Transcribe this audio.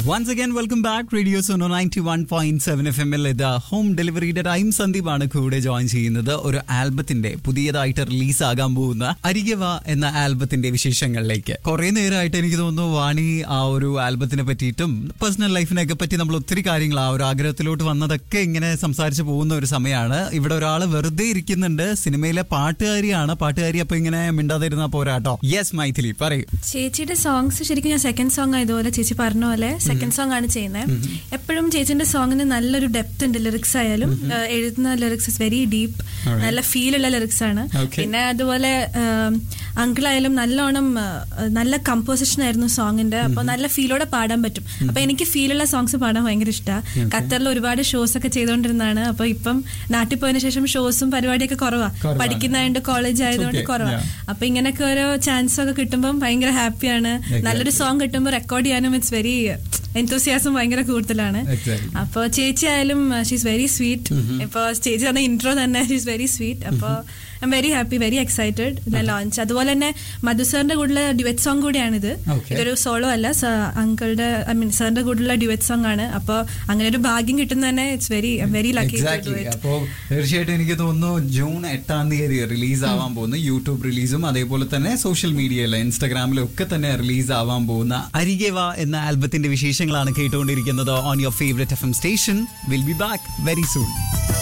Once again welcome back radio Sono ninety one point seven F എമ്മിൽ ഇത് home ഡെലിവറിയുടെ time സന്ദീപാണ് കൂടെ join ചെയ്യുന്നത് ഒരു ആൽബത്തിന്റെ പുതിയതായിട്ട് റിലീസ് ആകാൻ പോകുന്ന അരികവ എന്ന ആൽബത്തിന്റെ വിശേഷങ്ങളിലേക്ക് കുറെ നേരമായിട്ട് എനിക്ക് തോന്നുന്നു വാണി ആ ഒരു ആൽബത്തിനെ പറ്റിയിട്ടും പേഴ്സണൽ ലൈഫിനെയൊക്കെ പറ്റി നമ്മൾ ഒത്തിരി കാര്യങ്ങൾ ആ ഒരു ആഗ്രഹത്തിലോട്ട് വന്നതൊക്കെ ഇങ്ങനെ സംസാരിച്ച് പോകുന്ന ഒരു സമയമാണ് ഇവിടെ ഒരാൾ വെറുതെ ഇരിക്കുന്നുണ്ട് സിനിമയിലെ പാട്ടുകാരിയാണ് പാട്ടുകാരി അപ്പൊ ഇങ്ങനെ മിണ്ടാതിരുന്ന പോരാട്ടോ യെസ് മൈഥിലി പറയൂ ചേച്ചിയുടെ സോങ്സ് ശരിക്കും ഞാൻ സെക്കൻഡ് സോങ് ആയതുപോലെ ചേച്ചി പറഞ്ഞ പോലെ സെക്കൻഡ് സോങ് ആണ് ചെയ്യുന്നത് എപ്പോഴും ചേച്ചിന്റെ സോങ്ങിന് നല്ലൊരു ഡെപ്ത് ഉണ്ട് ലിറിക്സ് ആയാലും ഏഹ്, എഴുതുന്ന lyrics is very deep Alright. നല്ല ഫീൽ ഉള്ള ലിറിക്സ് ആണ് Okay. പിന്നെ അതുപോലെ അങ്കിൾ ആയാലും നല്ലോണം ഏഹ്, നല്ല കമ്പോസിഷൻ ആയിരുന്നു സോങ്ങിന്റെ അപ്പൊ നല്ല ഫീലോടെ പാടാൻ പറ്റും അപ്പൊ എനിക്ക് ഫീലുള്ള സോങ്സ് പാടാൻ ഭയങ്കര ഇഷ്ടമാണ് ഖത്തറിൽ ഒരുപാട് ഷോസ് ഒക്കെ ചെയ്തുകൊണ്ടിരുന്നതാണ് അപ്പൊ ഇപ്പം നാട്ടിൽ പോയതിനു ശേഷം ഷോസും പരിപാടിയൊക്കെ കുറവാ കുറവാണ്. പഠിക്കുന്നതായത് കോളേജ് ആയതുകൊണ്ട് okay. കുറവാ Yeah. അപ്പൊ ഇങ്ങനെയൊക്കെ ഓരോ ചാൻസ് ഒക്കെ കിട്ടുമ്പോൾ ഭയങ്കര ഹാപ്പിയാണ് Exactly. നല്ലൊരു സോങ് കിട്ടുമ്പോൾ റെക്കോർഡ് ചെയ്യാനും ഇറ്റ്സ് വെരി എന്തോസിയാസം ഭയങ്കര കൂടുതലാണ് Exactly. അപ്പൊ ചേച്ചി ആയാലും ഷീസ് വെരി സ്വീറ്റ് ഇപ്പൊ ചേച്ചി തന്ന ഇൻട്രോ തന്നെ ഷീസ് വെരി സ്വീറ്റ് അപ്പൊ I'm very happy very excited launch അതുപോലെ തന്നെ മധു സാറിന്റെ കൂടെ ഡ്യുവറ്റ് സോങ് കൂടിയാണിത് Okay. ഇതൊരു സോളോ അല്ല അങ്കിളുടെ ഐ മീൻ സാറിന്റെ കൂടെയുള്ള ഡ്യുവറ്റ് സോങ് ആണ് അപ്പൊ അങ്ങനെ ഒരു ഭാഗ്യം കിട്ടുന്ന തന്നെ it's very very lucky exactly അപ്പോ തീർച്ചയായിട്ടും എനിക്ക് തോന്നുന്നു ജൂൺ എട്ടാം തീയതി റിലീസ് ആവാൻ പോകുന്നു യൂട്യൂബ് റിലീസും അതേപോലെ തന്നെ സോഷ്യൽ മീഡിയയിലും ഇൻസ്റ്റാഗ്രാമിലും ഒക്കെ തന്നെ റിലീസ് ആവാൻ പോകുന്ന അരികെവ എന്ന ആൽബത്തിന്റെ വിശേഷങ്ങളാണ് കേട്ടുകൊണ്ടിരിക്കുന്നത് on your favourite F M station will be back very soon